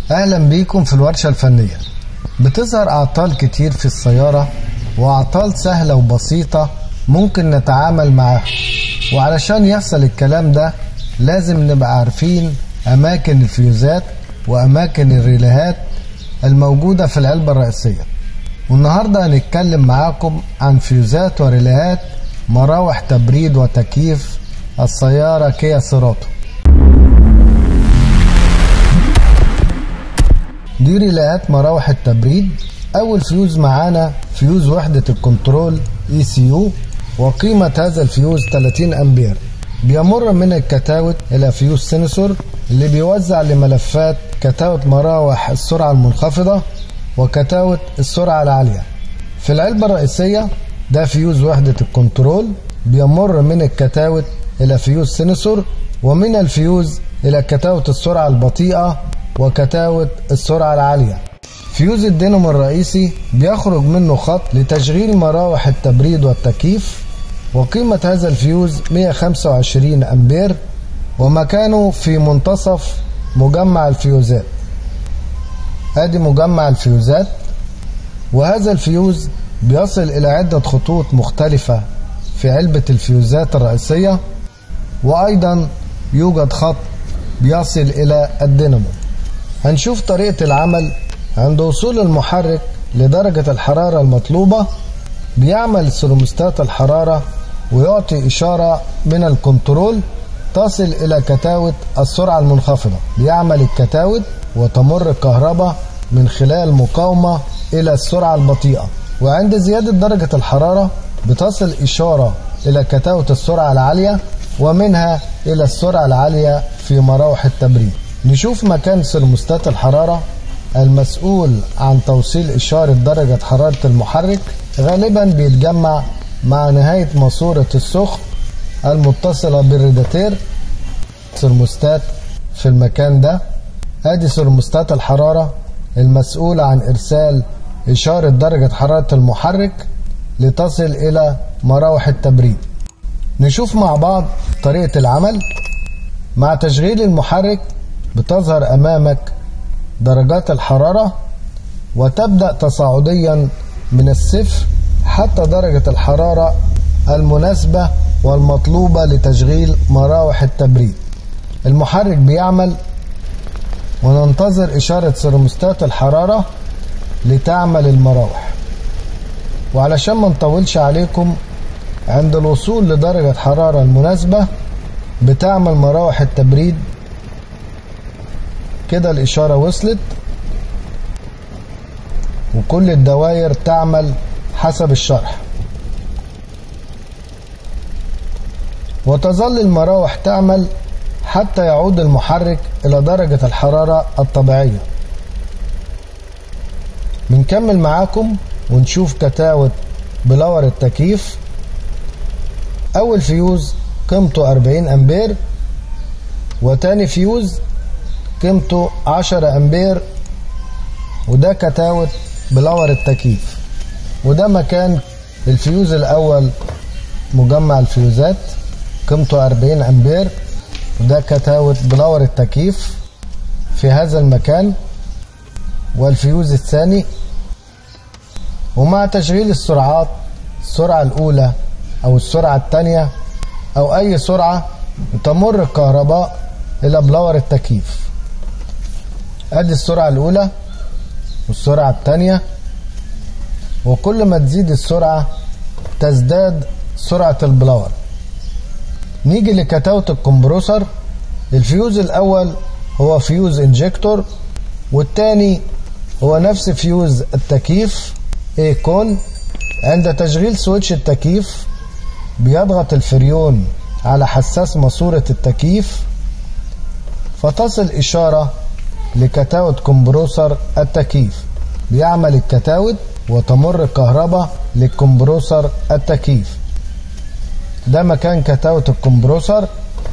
أهلا بيكم في الورشة الفنية بتظهر أعطال كتير في السيارة وأعطال سهلة وبسيطة ممكن نتعامل معاها وعلشان يحصل الكلام ده لازم نبقى عارفين أماكن الفيوزات وأماكن الريليهات الموجودة في العلبة الرئيسية والنهاردة هنتكلم معاكم عن فيوزات وريليهات مراوح تبريد وتكييف السيارة كيا سيراتو دي ريليهات مراوح التبريد أول فيوز معانا فيوز وحدة الكنترول اي سي يو وقيمة هذا الفيوز 30 أمبير بيمر من الكتاوت إلى فيوز سنسور اللي بيوزع لملفات كتاوت مراوح السرعة المنخفضة وكتاوت السرعة العالية في العلبة الرئيسية ده فيوز وحدة الكنترول بيمر من الكتاوت إلى فيوز سنسور ومن الفيوز إلى كتاوت السرعة البطيئة وكتاوت السرعة العالية فيوز الدينامو الرئيسي بيخرج منه خط لتشغيل مراوح التبريد والتكييف وقيمة هذا الفيوز 125 أمبير ومكانه في منتصف مجمع الفيوزات ادي مجمع الفيوزات وهذا الفيوز بيصل الى عدة خطوط مختلفة في علبة الفيوزات الرئيسية وايضا يوجد خط بيصل الى الدينامو هنشوف طريقة العمل عند وصول المحرك لدرجة الحرارة المطلوبة بيعمل سيرموستات الحرارة ويعطي إشارة من الكنترول تصل إلى كتاوت السرعة المنخفضة بيعمل الكتاوت وتمر الكهرباء من خلال مقاومة إلى السرعة البطيئة وعند زيادة درجة الحرارة بتصل إشارة إلى كتاوت السرعة العالية ومنها إلى السرعة العالية في مراوح التبريد نشوف مكان سيرموستات الحرارة المسؤول عن توصيل إشارة درجة حرارة المحرك غالبا بيتجمع مع نهاية ماسورة السخن المتصلة بالريداتير سيرموستات في المكان ده ادي سيرموستات الحرارة المسؤولة عن ارسال اشارة درجة حرارة المحرك لتصل الى مراوح التبريد نشوف مع بعض طريقة العمل مع تشغيل المحرك بتظهر امامك درجات الحرارة وتبدأ تصاعديا من الصفر حتى درجة الحرارة المناسبة والمطلوبة لتشغيل مراوح التبريد المحرك بيعمل وننتظر إشارة سيرموستات الحرارة لتعمل المراوح وعلشان ما نطولش عليكم عند الوصول لدرجة حرارة المناسبة بتعمل مراوح التبريد كده الإشارة وصلت وكل الدوائر تعمل حسب الشرح وتظل المراوح تعمل حتى يعود المحرك إلى درجة الحرارة الطبيعية بنكمل معاكم ونشوف كتاوت بلور التكييف أول فيوز قيمته 40 أمبير وتاني فيوز قيمته 10 أمبير وده كتاوت بلور التكييف وده مكان الفيوز الأول مجمع الفيوزات قيمته 40 أمبير وده كتاوت بلور التكييف في هذا المكان والفيوز الثاني ومع تشغيل السرعات السرعة الأولى أو السرعة الثانية أو أي سرعة تمر الكهرباء إلى بلور التكييف أدي السرعة الأولى والسرعة الثانية وكل ما تزيد السرعة تزداد سرعة البلور نيجي لكتاوت الكمبروسر الفيوز الأول هو فيوز انجكتور والتاني هو نفس فيوز التكييف ايكون عند تشغيل سويتش التكييف بيضغط الفريون على حساس ماسورة التكييف فتصل إشارة لكتاوت كمبروسر التكييف بيعمل الكتاوت وتمر الكهرباء للكمبروسر التكييف ده مكان كتاوت الكمبروسر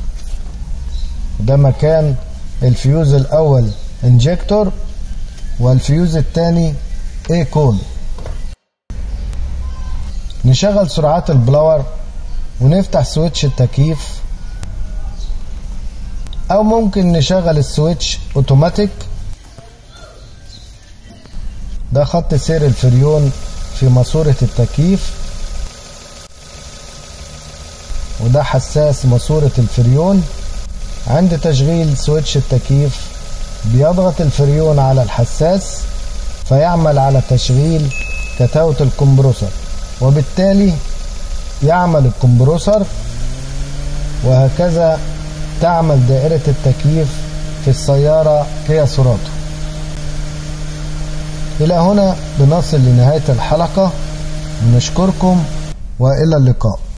ده مكان الفيوز الأول انجكتور والفيوز الثاني ايكون نشغل سرعات البلاور ونفتح سويتش التكييف او ممكن نشغل السويتش اوتوماتيك ده خط سير الفريون في ماسورة التكييف وده حساس ماسورة الفريون عند تشغيل سويتش التكييف بيضغط الفريون على الحساس فيعمل على تشغيل كتاوة الكمبروسر وبالتالي يعمل الكمبروسر وهكذا تعمل دائرة التكييف في السيارة كيا سوراتو إلى هنا بنصل لنهاية الحلقة ونشكركم وإلى اللقاء